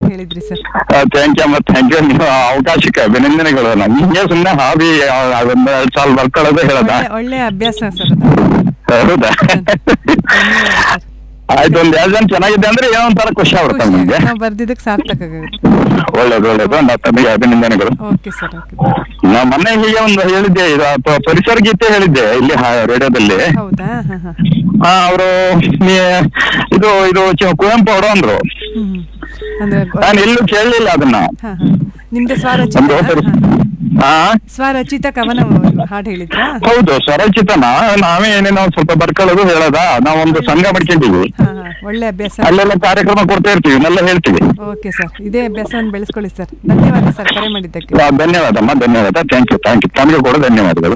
ಹೇಳಿದ್ರಿ sir thank you ಅಮ್ಮ thank you ನೀವು ಅವಕಾಶಕ್ಕೆ ಅಭಿನಂದನೆಗಳು ನಮ್ಗೆ ಸುಮ್ಮನೆ ಹಾಬಿ ಒಂದ್ ಎರಡ್ ಸಾಲ ಬರ್ಕೊಳ್ಳೋದು ಹೇಳದ ಒಳ್ಳೆ ಒಳ್ಳೆ ಅಭ್ಯಾಸ ಸರ್ ಅದು ಹೌದಾ ಧನ್ಯವಾದ ಸರ್ ಆಯ್ತು ಒಂದ್ ಎರಡ್ ಜನ ಚೆನ್ನಾಗಿದೆ ಅಂದ್ರೆ ಏನೋ ಒಂಥರ ಖುಷಿ ಆಗುತ್ತೆ ಖುಷಿ ನಮ್ಗೆ ಆಗುತ್ತೆ. ನಾವು ಬರ್ದಿದ್ದಕ್ಕೆ ಸಾರ್ಥಕ ಆಗುತ್ತೆ ಒಳ್ಳೇದು ಒಳ್ಳೇದು ನಾ ತಮಗೆ ಅಭಿನಂದನೆಗಳು ಓಕೆ ಸರ್ ಓಕೆ ನಾ ಮೊನ್ನೆ ಹೀಗೆ ಒಂದು ಹೇಳಿದ್ದೆ ಇದು ಪ- ಪರಿಸರ ಗೀತೆ ಹೇಳಿದ್ದೆ ಇಲ್ಲಿ ಹ- ರೇಡಿಯೋದಲ್ಲಿ ಹೌದಾ ಹಾ ಹಾ ಆ, ಅವರು ಇದು ಇದು ಚ- ಕುವೆಂಪು ಅವರು ಅಂದ್ರು ಹ್ಮ್ ಅಂದ್ರೆ ಗೊ- ನಾನು ಎಲ್ಲೂ ಕೇಳಲಿಲ್ಲ ಅದನ್ನ ಹಾ ಹಾ ನಿಮ್ದು ಸ್ವರಚಿತ ಒಂದು ಹೊಸ- ಆ ಸ್ವರಚಿತ ಕವನ ಹಾಡು ಹೇಳಿದ್ರಾ ಹೌದು ಸ್ವರಚಿತನ ನಾವೇ ಏನೇನೋ ಸ್ವಲ್ಪ ಬರ್ಕೊಳ್ಳೋದು ಹೇಳೋದ ನಾವೊಂದು ಸಂಘ ಮಾಡ್ಕೊಂಡಿವಿ ಹಾ ಹಾ ಒಳ್ಳೆ ಅಭ್ಯಾಸ ಅಲ್ಲೆಲ್ಲ ಕಾರ್ಯಕ್ರಮ ಕೊಡ್ತಾ ಇರ್ತೀವಿ ಇವನ್ನೆಲ್ಲ ಹೇಳ್ತೀವಿ ಓಕೆ ಸರ್ ಇದೇ ಅಭ್ಯಾಸವನ್ನು ಬೆಳೆಸ್ಕೊಳ್ಳಿ ಸರ್ ಧನ್ಯವಾದ ಸರ್ ಕರೆ ಮಾಡಿದ್ದಕ್ಕೆ ಆ, ಧನ್ಯವಾದಮ್ಮ ಧನ್ಯವಾದ ಥ್ಯಾಂಕ್ ಯು ಥ್ಯಾಂಕ್ ಯು ತಮಗೆ ಕೂಡ ಧನ್ಯವಾದಗಳು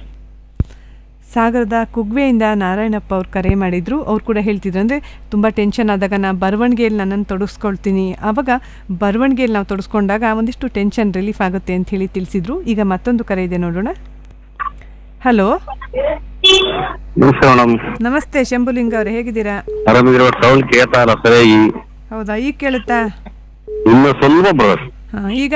ಸಾಗರದ ಕುಗ್ವೆಯಿಂದ ನಾರಾಯಣಪ್ಪ ಅವ್ರು ಕರೆ ಮಾಡಿದ್ರು ಅವ್ರು ಕೂಡ ಹೇಳ್ತಿದ್ರು ಅಂದರೆ ತುಂಬ ಟೆನ್ಷನ್ ಆದಾಗ ನಾ ಬರವಣಿಗೆಯಲ್ಲಿ ನನ್ನನ್ನು ತೊಡಗಿಸ್ಕೊಳ್ತೀನಿ ಆವಾಗ ಬರವಣಿಗೆಯಲ್ಲಿ ನಾವು ತೊಡಗಿಸ್ಕೊಂಡಾಗ ಒಂದಿಷ್ಟು ಟೆನ್ಷನ್ ರಿಲೀಫ್ ಆಗುತ್ತೆ ಅಂತ ಹೇಳಿ ತಿಳಿಸಿದ್ರು ಈಗ ಮತ್ತೊಂದು ಕರೆ ಇದೆ ನೋಡೋಣ ಹಲೋ ನಮಸ್ತೆ ಮೇಡಮ್ ನಮಸ್ತೆ ಶಂಭುಲಿಂಗ ಅವರೇ ಹೇಗಿದ್ದೀರಾ ಆರಾಮಿದಿರೋ ಸೌಂಡ್ ಕೇಳ್ತಾ ಇಲ್ಲ ಸರಿಯಾಗಿ ಹೌದಾ ಈಗ ಕೇಳುತ್ತಾ ಇನ್ನು ಸ್ವಲ್ಪ ಬ್ರದರ್ ಹಾಂ ಈಗ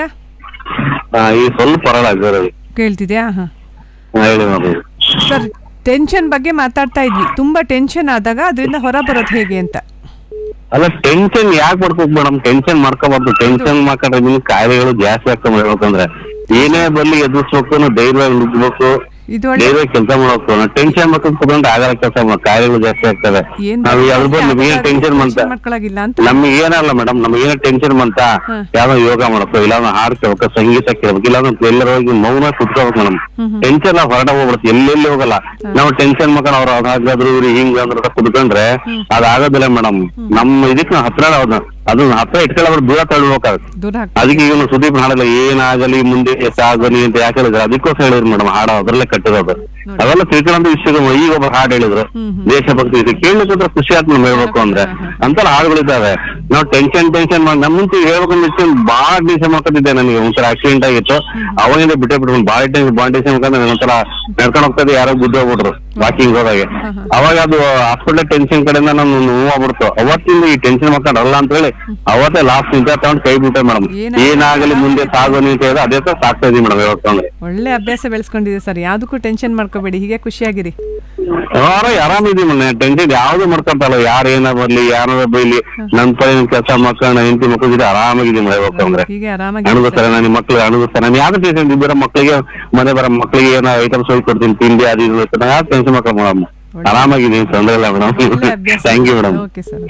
ಈ ಸ್ವಲ್ಪ ಪರವಾಗಿರೋದು ಕೇಳ್ತಿದ್ಯಾ ಹಾಂ ಹೇಳಿ ಮೇಡಮ್ ಸರ್ ಟೆನ್ಷನ್ ಬಗ್ಗೆ ಮಾತಾಡ್ತಾ ಇದ್ವಿ ತುಂಬ ಟೆನ್ಷನ್ ಆದಾಗ ಅದರಿಂದ ಹೊರ ಬರೋದು ಹೇಗೆ ಅಂತ ಅಲ್ಲ ಟೆನ್ಷನ್ ಯಾಕೆ ಮಾಡ್ಬೇಕು ಮೇಡಮ್ ಟೆನ್ಷನ್ ಮಾಡ್ಕೋಬಾರ್ದು ಟೆನ್ಷನ್ ಮಾಡ್ಕೊಂಡ್ರೆ ನಿಮ್ಗೆ ಕಾಯಿಲೆಗಳು ಜಾಸ್ತಿ ಆಗ್ತವೆ ಹೇಳ್ಬೇಕಂದ್ರೆ ಏನೇ ಬರ್ಲಿ ಎದುರಿಸ್ಬೇಕು ನಾವು ಧೈರ್ಯವಾಗಿ ನುಗ್ಬೇಕು ಇದು ಒಳ್ಳೆ ಧೈರ್ಯ ಕೆಲಸ ಮಾಡ್ಬೇಕು ನಾವು ಟೆನ್ಷನ್ ಮಾಡ್ಕೊಂಡು ಕುತ್ಕೊಂಡ್ರೆ ಆಗಲ್ಲ ಕೆಲಸ ಕಾಯಿಲೆಗಳು ಜಾಸ್ತಿ ಆಗ್ತವೆ ಏನ್ ನಾವು ಯಾವ್ದು ಬಂದು ನಮ್ಗೆ ಏನ್ ಟೆನ್ಷನ್ ಬಂತ ಟೆನ್ಷನ್ ಮಾಡ್ಕೊಳಗಿಲ್ಲ ಅಂತ ನಮ್ಗೆ ಏನಲ್ಲ ಮೇಡಮ್ ನಮ್ಗೆ ಏನೋ ಟೆನ್ಷನ್ ಬಂತ ಹಾ. ಯಾವ್ದೋ ಯೋಗ ಮಾಡಬೇಕು ಇಲ್ಲ ನಾವು ಹಾಡ್ ಕೇಳ್ಬೇಕು ಸಂಗೀತ ಕೇಳ್ಬೇಕು ಇಲ್ಲ ನಾವು ಎಲ್ಲರ ಹೋಗಿ ಮೌನ ಕುತ್ಕೋಬೇಕು ಮೇಡಮ್ ಟೆನ್ಷನ್ ನಾವು ಹೊರಟ ಹೋಗ್ಬಿಡುತ್ತೆ ಎಲ್ಲೆಲ್ಲಿ ಹೋಗಲ್ಲ ನಾವು ಟೆನ್ಷನ್ ಮಾಡ್ಕೊಂಡು ಅವ್ರು ಹಾಗಾದ್ರು ಇವ್ರು ಹಿಂಗ್ ಅಂದ್ರ ಕುತ್ಕೊಂಡ್ರೆ ಅದಾಗೋದಿಲ್ಲ ಮೇಡಮ್ ನಮ್ಮ ಇದಕ್ ನಾವು ಹತ್ರ ಅವ್ರನ್ನ ಅದನ್ನ ಹತ್ರ ಇಟ್ಕೊಳ್ಳೋರು ದೂರ ತಳ್ಬೇಕಾಗುತ್ತೆ ದೂರ ಹಾಕ್ ಅದಕ್ಕೆ ಈಗ ಸುದೀಪ್ ಹಾಡಲ್ಲ ಏನಾಗಲಿ ಮುಂದೆ ಎಷ್ಟಾಗಲಿ ಅಂತ ಯಾಕೆ ಹೇಳಿದ್ರು ಅದಕ್ಕೋಸ್ಕರ ಹೇಳಿದ್ರು ಮೇಡಮ್ ಹಾಡು ಅದ್ರಲ್ಲೇ ಕಟ್ಟಿರೋದು ಅವೆಲ್ಲ ತಿಳ್ಕೊಳ್ಳೋ ವಿಷಯಗಳು ಈಗ ಒಬ್ಬ ಹಾಡು ಹೇಳಿದ್ರು ದೇಶಭಕ್ತಿ ಇದು ಕೇಳಲಿಕ್ಕೆ ಖುಷಿ ಆಯ್ತು ನಮ್ಗೆ ಹೇಳ್ಬೇಕು ಅಂದ್ರೆ ಅಂತರ ಹಾಡುಗಳಿದ್ದಾವೆ ನಾವು ಟೆನ್ಷನ್ ಟೆನ್ಷನ್ ಮಾಡಿ ನಮ್ಮ ಮುಂಚೆ ಹೇಳ್ಬೇಕಂದ್ರೆ ಇಷ್ಟು ಬಾಳ ಟೆನ್ಷನ್ ಮಾಡ್ಕೊತಿದ್ದೆ ನನಗೆ ಒಂಥರ ಆಕ್ಸಿಡೆಂಟ್ ಆಗಿತ್ತು ಅವಾಗಿಂದ ಬಿಟ್ಟೆ ಬಿಟ್ಕೊಂಡು ಬಾಳ ಟೆನ್ಷನ್ ಬಾಳ ಟೆನ್ಷನ್ ಮಾಡ್ಕೊಂಡು ನಾನು ಒಂಥರ ನಡ್ಕೊಂಡು ಹೋಗ್ತಾ ಇದ್ದೆ ಯಾರೋ ಗುದ್ದು ಹೋಗ್ಬಿಟ್ರು ವಾಕಿಂಗ್ ಹೋದಾಗೆ ಅವಾಗ ಅದು ಹಾಸ್ಪಿಟಲ್ ಟೆನ್ಷನ್ ಕಡೆಯಿಂದ ನಾನು ನೋವಾಗ್ಬಿಡ್ತು ಅವತ್ತಿಂದ ಈ ಟೆನ್ಷನ್ ಮಾಡ್ಕೊಂಡು ಅಲ್ಲ ಅಂತ ಹೇಳಿ ಅವತ್ತೇ ಲಾಸ್ಟ್ ನಿಂತ ತಗೊಂಡು ಕೈ ಬಿಟ್ಟೆ ಮೇಡಮ್ ಏನಾಗಲಿ ಏನಾಗಲಿ ಮುಂದೆ ಸಾಗೋನಿ ಅಂತ ಹೇಳಿದ್ರೆ ಅದೇ ತರ ಸಾಕ್ತಾ ಇದೀವಿ ಮೇಡಮ್ ಯಾವತ್ತಂದ್ರೆ ಒಳ್ಳೆ ಅಭ್ಯಾಸ ಬೆಳೆಸ್ಕೊಂಡಿದೆ ಸರ್ ಯಾವುದಕ್ಕೂ ಟೆನ್ಷನ್ ಮಾಡ್ಕೋಬೇಡಿ ಹೀಗೆ ಖುಷಿಯಾಗಿರಿ ಯಾರ ಆರಾಮಿದೀವಿ ಮನೆ ಟೆನ್ಷನ್ ಯಾವ್ದು ಮಾಡ್ಕೊಂತಲ್ಲ ಯಾರು ಏನ ಬರ್ಲಿ ಯಾರ ಬೈಲಿ ನನ್ ಪೈ ಕೆಲಸ ಮಕ್ಕಳನ್ನ ಹೆಂಡತಿ ಮಕ್ಕಳಿಗೆ ಆರಾಮಾಗಿದ್ದೀವಿ ಹೇಳ್ಬೇಕಂದ್ರೆ ಹೀಗೆ ಆರಾಮಾಗಿ ಅನುಭವಿಸ್ತಾರೆ ನನ್ನ ಮಕ್ಳಿಗೆ ಅನುಭವಿಸ್ತಾರೆ ನಾನು ಯಾವ್ದು ಟೆನ್ಷನ್ ಇಬ್ಬರ ಮಕ್ಕಳಿಗೆ ಮನೆ ಬರೋ ಮಕ್ಕಳಿಗೆ ಏನೋ ಐಟಮ್ಸ್ ಹೋಗಿ ಕೊಡ್ತೀನಿ ತಿಂಡಿ ಅದು ಇದು ನಾನು ಯಾವ್ದು ಟೆನ್ಷನ್ ಮಾಡ್ಕೊ ಮೇಡಮ್ ಆರಾಮಾಗಿದ್ದೀನಿ ತೊಂದ್ರೆ ಇಲ್ಲ ಮೇಡಮ್ ಒಳ್ಳೆ ಅಭ್ಯಾಸ thank you madam okay sir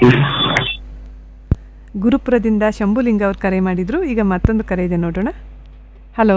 ಗುರುಪುರದಿಂದ ಶಂಭುಲಿಂಗ ಅವ್ರು ಕರೆ ಮಾಡಿದ್ರು ಈಗ ಮತ್ತೊಂದು ಕರೆ ಇದೆ ನೋಡೋಣ ಹಲೋ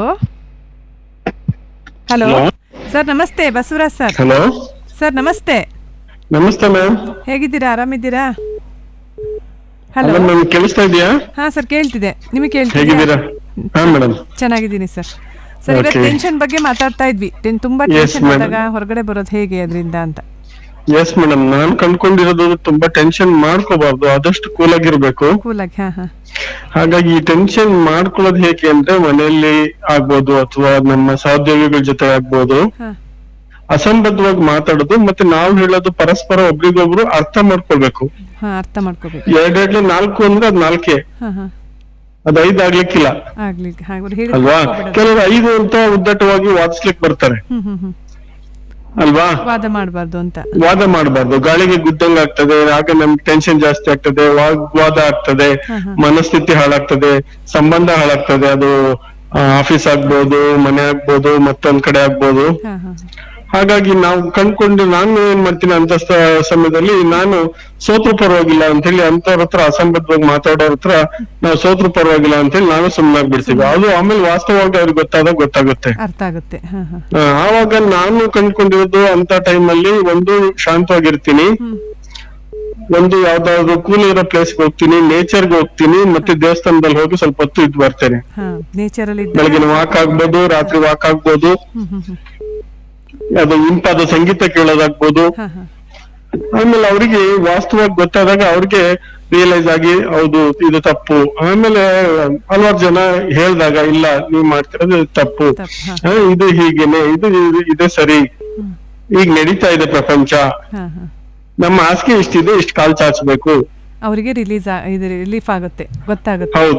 ಹಲೋ ಸರ್ ನಮಸ್ತೆ ಬಸವರಾಜ್ ಸರ್ ಹಲೋ ಸರ್ ನಮಸ್ತೆ ನಮಸ್ತೆ ಮ್ಯಾಮ್ ಹೇಗಿದ್ದೀರಾ ಆರಾಮಿದ್ದೀರಾ ಹಲೋ ಹಲೋ ಮ್ಯಾಮ್ ಕೇಳಿಸ್ತಾ ಇದೆಯಾ ಹಾ ಸರ್ ಕೇಳ್ತಿದೆ ನಿಮಗೆ ಕೇಳ್ತಿದ್ಯಾ ಹೇಗಿದ್ದೀರಾ ಹಾ ಮೇಡಮ್ ಚೆನ್ನಾಗಿದ್ದೀನಿ ಸರ್ ಸರ್ ಇವತ್ತು Okay. ಟೆನ್ಷನ್ ಬಗ್ಗೆ ಮಾತಾಡ್ತಾ ಇದ್ವಿ ಟೆನ್- ತುಂಬಾ Yes, ಟೆನ್ಷನ್ madam. ಆದಾಗ ಹೊರಗಡೆ ಬರೋದು ಹೇಗೆ ಅದರಿಂದ ಅಂತ ಎಸ್ ಮೇಡಮ್ ನಾನ್ ಕಂಡ್ಕೊಂಡಿರೋದು ತುಂಬಾ ಟೆನ್ಷನ್ ಮಾಡ್ಕೋಬಾರ್ದು ಆದಷ್ಟು ಕೂಲ್ ಆಗಿರ್ಬೇಕು ಕೂಲಾಗಿ ಹಾ ಹಾ ಹಾಗಾಗಿ ಈ ಟೆನ್ಷನ್ ಮಾಡ್ಕೊಳ್ಳೋದು ಹೇಗೆ ಅಂದ್ರೆ ಮನೆಯಲ್ಲಿ ಆಗ್ಬೋದು ಅಥವಾ ನಮ್ಮ ಸಹೋದ್ಯೋಗಿಗಳ ಜೊತೆ ಆಗ್ಬೋದು ಹಾ ಅಸಂಬದ್ಧವಾಗಿ ಮಾತಾಡೋದು ಮತ್ತೆ ನಾವು ಹೇಳೋದು ಪರಸ್ಪರ ಒಬ್ರಿಗೊಬ್ರು ಅರ್ಥ ಮಾಡ್ಕೊಳ್ಬೇಕು ಹಾ ಅರ್ಥ ಮಾಡ್ಕೋಬೇಕು ಎರಡೆರಡ್ಲಿ ನಾಲ್ಕು ಅಂದ್ರೆ ಅದ್ ನಾಲ್ಕೇ ಹಾ ಹಾ ಅದ್ ಐದ್ ಆಗ್ಲಿಕ್ಕಿಲ್ಲ ಆಗ್ಲಿ ಹಾಗೆ ಅಲ್ವಾ ಹೇಳಿ ಕೆಲವರು ಐದು ಅಂತ ಉದ್ದಟವಾಗಿ ವಾದಿಸ್ಲಿಕ್ ಬರ್ತಾರೆ ಹ್ಮ್ ಹ್ಮ್ ಹ್ಮ್ ಅಲ್ವಾ ವಾದ ಮಾಡಬಾರ್ದು ಅಂತ ವಾದ ಮಾಡಬಾರ್ದು ಗಾಳಿಗೆ ಗುದ್ದಂಗ್ ಆಗ್ತದೆ ಆಗ ನಮ್ಗೆ ಟೆನ್ಷನ್ ಜಾಸ್ತಿ ಆಗ್ತದೆ ವಾಗ್ವಾದ ಆಗ್ತದೆ ಮನಸ್ಥಿತಿ ಹಾಳಾಗ್ತದೆ ಸಂಬಂಧ ಹಾಳಾಗ್ತದೆ ಅದು ಆಫೀಸ್ ಆಗ್ಬೋದು ಮನೆ ಆಗ್ಬೋದು ಮತ್ತೊಂದ್ ಕಡೆ ಆಗ್ಬೋದು ಹಾ ಹಾ ಹಾಗಾಗಿ ನಾವು ಕಂಡ್ಕೊಂಡು ನಾನು ಏನ್ ಮಾಡ್ತೀನಿ ಅಂತ ಸ- ಸಮಯದಲ್ಲಿ ನಾನು ಸೋತ್ರು ಪರವಾಗಿಲ್ಲ ಅಂತ ಹೇಳಿ ಅಂತವ್ರ ಹತ್ರ ಅಸಂಬದ್ಧವಾಗಿ ಮಾತಾಡೋರ್ ಹತ್ರ ನಾವು ಸೋತ್ರು ಪರವಾಗಿಲ್ಲ ಅಂತ ಹೇಳಿ ನಾನು ಸುಮ್ಮನಾಗ್ಬಿಡ್ತೀವಿ ಅದು ಆಮೇಲೆ ವಾಸ್ತವವಾಗಿ ಅವ್ರಿಗೆ ಗೊತ್ತಾದಾಗ ಗೊತ್ತಾಗುತ್ತೆ ಅರ್ಥ ಆಗುತ್ತೆ ಹಾ ಹಾ ಆ, ಆವಾಗ ನಾನು ಕಂಡ್ಕೊಂಡಿರೋದು ಅಂತ ಟೈಮಲ್ಲಿ ಒಂದು ಶಾಂತವಾಗಿರ್ತೀನಿ ಒಂದು ಯಾವ್ದಾದ್ರು ಕೂಲ್ ಇರೋ ಪ್ಲೇಸ್ಗೆ ಹೋಗ್ತೀನಿ ನೇಚರ್ಗೆ ಹೋಗ್ತೀನಿ ಮತ್ತೆ ದೇವಸ್ಥಾನದಲ್ಲಿ ಹೋಗಿ ಸ್ವಲ್ಪ ಹೊತ್ತು ಇದ್ ಬರ್ತೇನೆ ಹಾ ನೇಚರಲ್ಲಿ ಬೆಳಗಿನ ವಾಕ್ ಆಗ್ಬೋದು ರಾತ್ರಿ ವಾಕ್ ಆಗ್ಬೋದು ಹ್ಮ್ ಹ್ಮ್ ಹ್ಮ್ ಅದು ಇಂಪಾದ ಸಂಗೀತ ಕೇಳೋದಾಗ್ಬೋದು ಹಾ ಹಾ ಆಮೇಲೆ ಅವರಿಗೆ ವಾಸ್ತವವಾಗಿ ಗೊತ್ತಾದಾಗ ಅವ್ರಿಗೆ ರಿಯಲೈಸ್ ಆಗಿ ಹೌದು ಇದು ತಪ್ಪು ಆಮೇಲೆ ಹಲವಾರು ಜನ ಹೇಳ್ದಾಗ ಇಲ್ಲ ನೀವ್ ಮಾಡ್ತಿರೋದು ತಪ್ಪು ತಪ್ಪು, ಹಾ. ಆ, ಇದು ಹೀಗೇನೆ ಇದು ಇದು- ಇದೇ ಸರಿ ಈಗ ನಡೀತಾ ಇದೆ ಪ್ರಪಂಚ ಹಾ ಹಾ ನಮ್ಮ ಹಾಸಿಗೆ ಇಷ್ಟಿದೆ ಇಷ್ಟು ಕಾಲ್ ಚಾಚಬೇಕು ಅವರಿಗೆ ರಿಲೀಸ್ ಇದು ರಿಲೀಫ್ ಆಗುತ್ತೆ ಗೊತ್ತಾಗುತ್ತೆ ಹೌದು